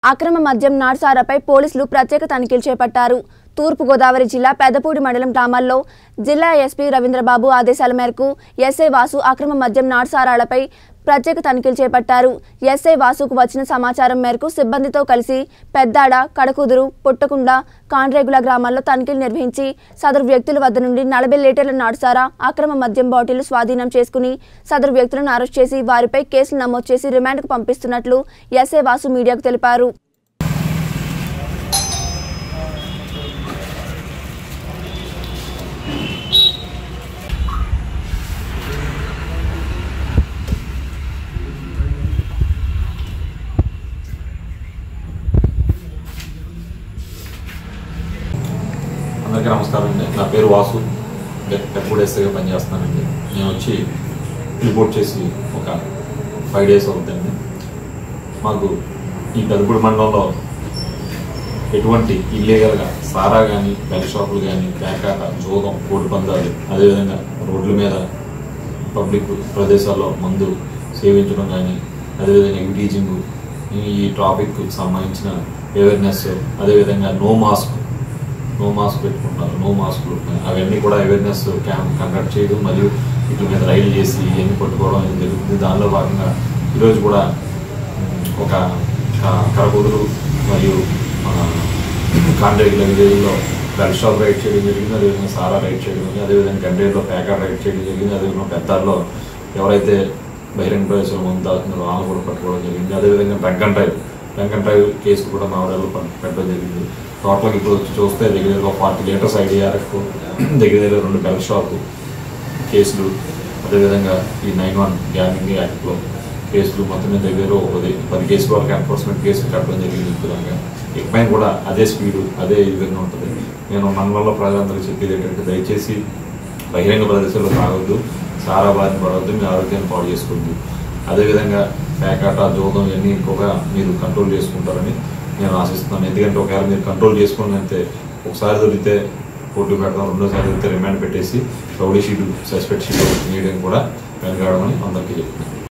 అక్రమ మద్యం నాటుసారాపై పోలీసులు ప్రత్యేక తనిఖీలు చేపట్టారు తూర్పుగోదావరి జిల్లా పెద్దపూడి మండలం గ్రామాల్లో జిల్లా ఎస్పీ రవీంద్రబాబు ఆదేశాల మేరకు ఎస్ఐ వాసు అక్రమ మద్యం నాటుసారాలపై ప్రత్యేక తనిఖీలు చేపట్టారు ఎస్ఐ వాసుకు వచ్చిన సమాచారం మేరకు సిబ్బందితో కలిసి పెద్దాడ కడకుదురు పుట్టకుండ కాండ్రేగుల గ్రామాల్లో తనిఖీలు నిర్వహించి సదరు వ్యక్తుల వద్ద నుండి నలభై లీటర్ల నాటుసారా అక్రమ మద్యం బాటిల్ స్వాధీనం చేసుకుని సదరు వ్యక్తులను అరెస్ట్ చేసి వారిపై కేసులు నమోదు చేసి రిమాండ్కు పంపిస్తున్నట్లు ఎస్ఐ వాసు మీడియాకు తెలిపారు అందరికీ నమస్కారం అండి నా పేరు వాసు ఎప్పుడు ఎస్ఐగా పనిచేస్తానండి నేను వచ్చి రిపోర్ట్ చేసి ఒక ఫైవ్ డేస్ అవుతుందండి మాకు ఈ పెదపూడి మండలంలో ఎటువంటి ఇల్లీగల్గా సారా కానీ బెల్ షాపులు కానీ పేకాట జోగం కోడి పందాలు అదేవిధంగా రోడ్ల మీద పబ్లిక్ ప్రదేశాల్లో మందు సేవించడం కానీ అదేవిధంగా టీచింగ్ ఈ ట్రాఫిక్ సంబంధించిన అవేర్నెస్ అదేవిధంగా నో మాస్క్ నో మాస్క్ పెట్టుకుంటున్నారు నో మాస్కులు అవన్నీ కూడా అవేర్నెస్ క్యాంప్ కండక్ట్ చేయడం మరియు వీటి మీద రైలు చేసి ఇవన్నీ పట్టుకోవడం అనేది జరుగుతుంది దానిలో భాగంగా ఈరోజు కూడా ఉమ్, ఒక క- కరకుదురు మరియు కాంట్రాక్ట్ విలేజ్లో బెల్ షాప్ రైడ్ చేయడం జరిగింది అదేవిధంగా సారా రైడ్ చేయడం జరిగింది అదేవిధంగా గండేరులో ప్యాకెట్ రైడ్ చేయడం జరిగింది అదేవిధంగా పెద్దాల్లో ఎవరైతే బహిరంగ ప్రదేశంలో ముందు తాగుతున్నారో వాళ్ళని కూడా పట్టుకోవడం జరిగింది అదేవిధంగా drunk and drive drunk and drive case కూడా మా ఊళ్ళో పెట్టడం జరిగింది టోటల్గా ఇప్పుడు వచ్చి చూస్తే దగ్గర దగ్గర ఫార్టీ లీటర్స్ ఐడిఆర్ఎఫ్ దగ్గర దగ్గర రెండు బెల్ షాప్ కేసులు అదేవిధంగా ఈ నైన్ వన్ గ్యామింగ్ యాక్ట్లో కేసులు మొత్తం మీద దగ్గర ఒక పది పది కేసుల వరకు ఎన్ఫోర్స్మెంట్ కేసులు కట్టడం జరిగింది విధంగా ఇకపైన కూడా అదే స్పీడు అదే విధంగా ఉంటుంది నేను మండలంలో ప్రజలందరికీ చెప్పేది ఏంటంటే దయచేసి బహిరంగ ప్రదేశాల్లో తాగొద్దు సారా బారిన పడవద్దు మీ ఆరోగ్యాన్ని పాడు చేసుకోవద్దు అదేవిధంగా పేకాట జోదం ఇవన్నీ ఎక్కువగా మీరు కంట్రోల్ చేసుకుంటారని నేను ఆశిస్తున్నాను ఎందుకంటే ఒకవేళ మీరు కంట్రోల్ చేసుకుని అయితే ఒకసారి దొరికితే కోర్టు పెడతాం రెండోసారి దొరికితే రిమాండ్ పెట్టేసి రౌడీ షీటు సస్పెక్ట్ షీట్ వేయడం కూడా వెనకాడమని అందరికీ చెప్తున్నాను